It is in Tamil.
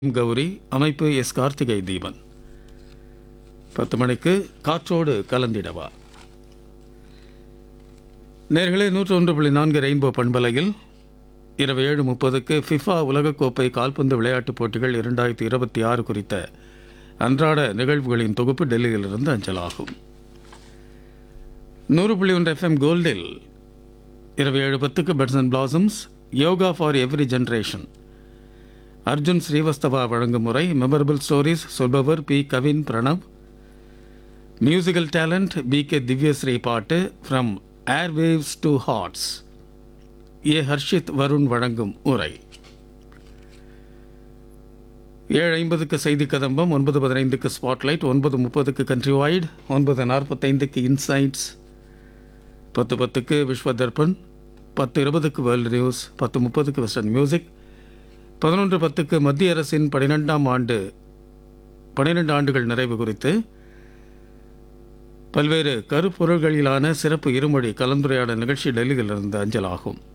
கௌரி அமைப்பு எஸ் கார்த்திகை தீபன் பத்து மணிக்கு காற்றோடு கலந்திடவா நேர்களே நூற்று ஒன்று புள்ளி நான்கு ரெயின்போ பண்பலையில் இரவு ஏழு முப்பதுக்கு ஃபிஃபா உலகக்கோப்பை கால்பந்து விளையாட்டுப் போட்டிகள் இரண்டாயிரத்தி இருபத்தி ஆறு குறித்த அன்றாட நிகழ்வுகளின் தொகுப்பு டெல்லியிலிருந்து அஞ்சலாகும் நூறு புள்ளி ஒன்று எஃப்எம் கோல்டில் இரவு ஏழு பத்துக்கு buds and blossoms yoga for every generation Arjun Srivastava வழங்கும் முறை மெமரபிள் ஸ்டோரிஸ் சொல்பவர் P Kavin Pranav musical talent P K Divyasree பாட்டு from airwaves to hearts A Harshith Varun வழங்கும் உரை ஏழு ஐம்பதுக்கு செய்தி கதம்பம் ஒன்பது பதினைந்துக்கு ஸ்பாட்லைட் ஒன்பது முப்பதுக்கு கண்ட்ரி வைட் ஒன்பது நாற்பத்தைந்துக்கு இன்சைட்ஸ் பத்து பத்துக்கு விஸ்வ தர்பன் பத்து இருபதுக்கு வேர்ல்டு நியூஸ் பத்து முப்பதுக்கு வெஸ்டர்ன் மியூசிக் பதினொன்று பத்துக்கு மத்திய அரசின் பன்னிரெண்டாம் ஆண்டு பன்னிரெண்டு ஆண்டுகள் நிறைவு குறித்து பல்வேறு கருப்பொருள்களிலான சிறப்பு இருமொழி கலந்துரையாடல் நிகழ்ச்சி டெல்லியிலிருந்து அஞ்சலாகும்